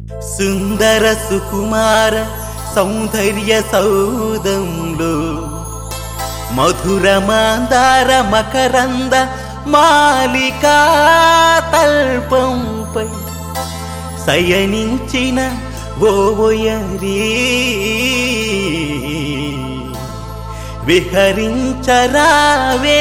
సుందర సుకుమార సౌందర్య సౌదంలో మధుర మాందార మకరంద మాలికా తల్పంపై శయనించిన ఓయరీ విహరించరావే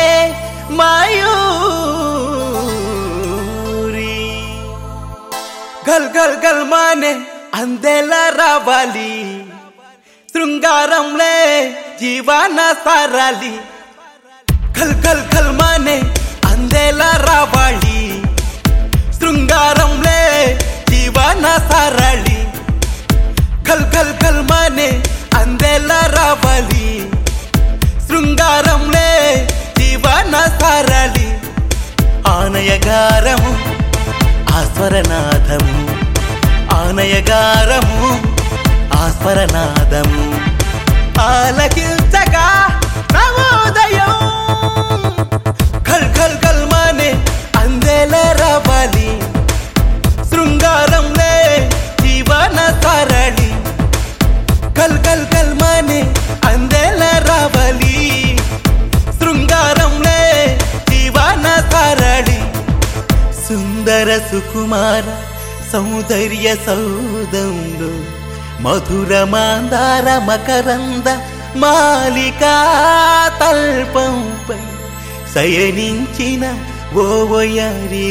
మాయూరి గల్ గల్ గల్ మానే అందెలా రావాలి శృంగారంలే జీవన సారాలి కల్ కల్ కల్ మానే అందెలా రావాలి శృంగారంలే జీవన సారాలి కల్ కల్ కల్ మానే అందెలా రావాలి శృంగారంలే జీవన సారాలి ఆనయగారము ఆస్వరనాథము ఆనయగారము ఆస్వరనాదము ఆలకించగా నవోదయం ఖల్ ఖల్ ఖల్ మానే అందెల రవాలి శృంగారంలే జీవన సరళి కల్ కల్ కల్ మానే అందెల రవాలి శృంగారంలే జీవన సరళి సుందర సుకుమార సౌందర్య సౌదంలో మధుర మాందార మకరంద మాలికా తల్పంపై శయనించిన ఓవయరీ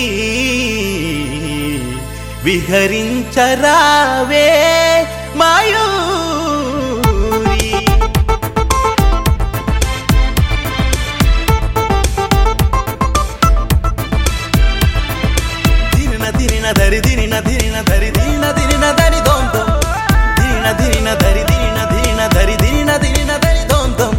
విహరించరావే మాయూరి దిరిన దిరిన దరి దిరిన దిరిన దరి దిరిన దిరిన దరి దొంతం దిరిన దిరిన దరి దిరిన దిరిన దరి దిరిన దిరిన దరి దొంతం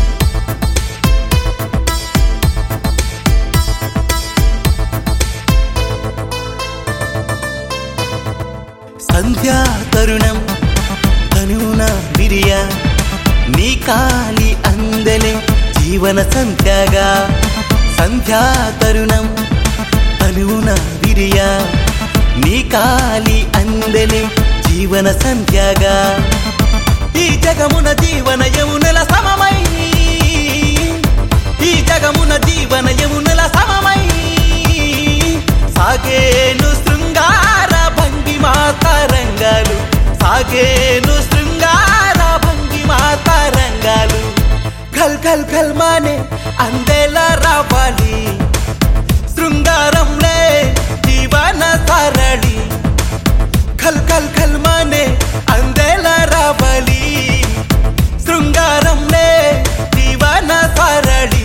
సంధ్యా తరుణం తనున విరియ నీ కాలి అందలే జీవన సంధ్యగా సంధ్యా తరుణం తనువున విరియ నీ కాలి అందలే జీవన సంధ్యగా ఈ జగమున జీవన యమునల సమమై ఈ జగమున జీవన యమునల సమమై సాగేను శృంగార భంగి మాతరంగాలు సాగేను శృంగార భంగి మాతరంగాలు ఖల్ ఖల్ ఖల్ మానే అందెలా రావాలి శృంగారంలే జీవన సరళి ఖల్ ఖల్ ఖల్ మానే అందెలా రావాలి శృంగారంలే జీవన సరళి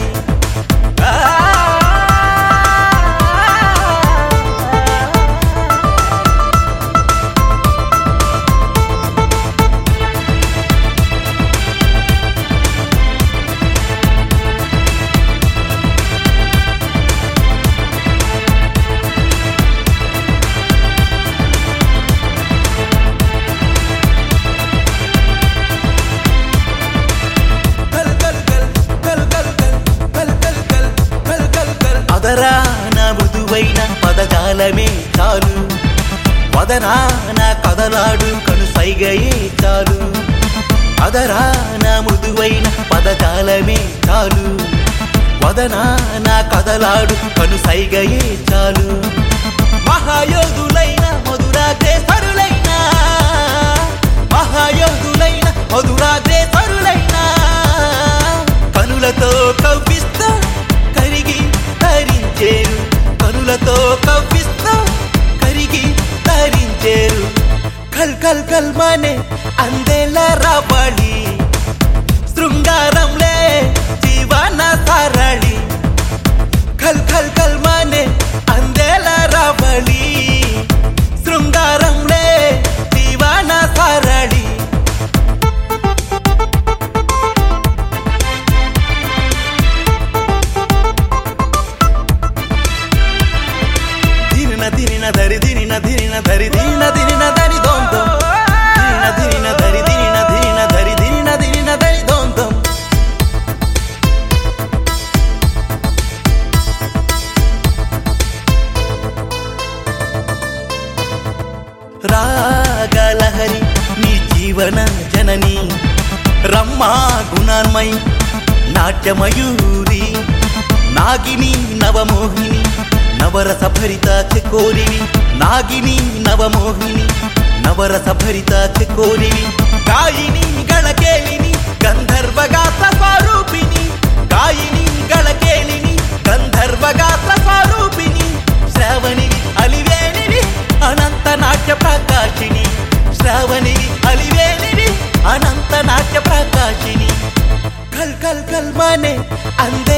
కల్ కల్ కల్ కల్ కల్ కల్ కల్ కల్ కల్ కల్ కల్ కల్ అదరాన మృదువైన పదజాలమే చాలు వదనాన కదలాడు కను సైగయే చాలు అదరాన మృదువైన పదజాలమే చాలు వదనాన కదలాడు కను సైగయే చాలు మహాయోధులైన మధురాగ్రేసరులైన మహాయోధులైన మధురాగ్రేసరులైన కనులతో కవ్విస్తూ కరిగి తరించేరు కనులతో కవ్విస్తూ కరిగి తరించేరు కల్ కల్ కల్ మానే అందెలా రావాలి శృంగారంలే జీవన సరళి ఖల్ ఖల్ ఖల్ మానే అందెలా రావాలి శృంగారంలే జీవన సరళి దినిన దినిన దరి దినిన దినిన దరి దినిన దినిన దరి దొంతం దినిన దినిన దరి దినిన దినిన దరి దినిన దినిన దరి దొంతం రాగలహరి నీ జీవన జనని రమ్మా గుణాన్మయి నాట్యమయూరి నాగిని నవమోహిని నవరస భరిత చెకోరివి నాగిని నవమోహిని నవరస భరిత చెకోరివి గాయిని గళకేలిని గంధర్వగాత్ర స్వరూపిణి గాయిని గళకేలిని గంధర్వగాత్ర స్వరూపిణి శ్రావణివి అలివేణివి అనంత నాట్య ప్రకాశిని శ్రావణివి అలివేణివి అనంత నాట్య ప్రకాశిని కల్ కల్ కల్ మనే అందే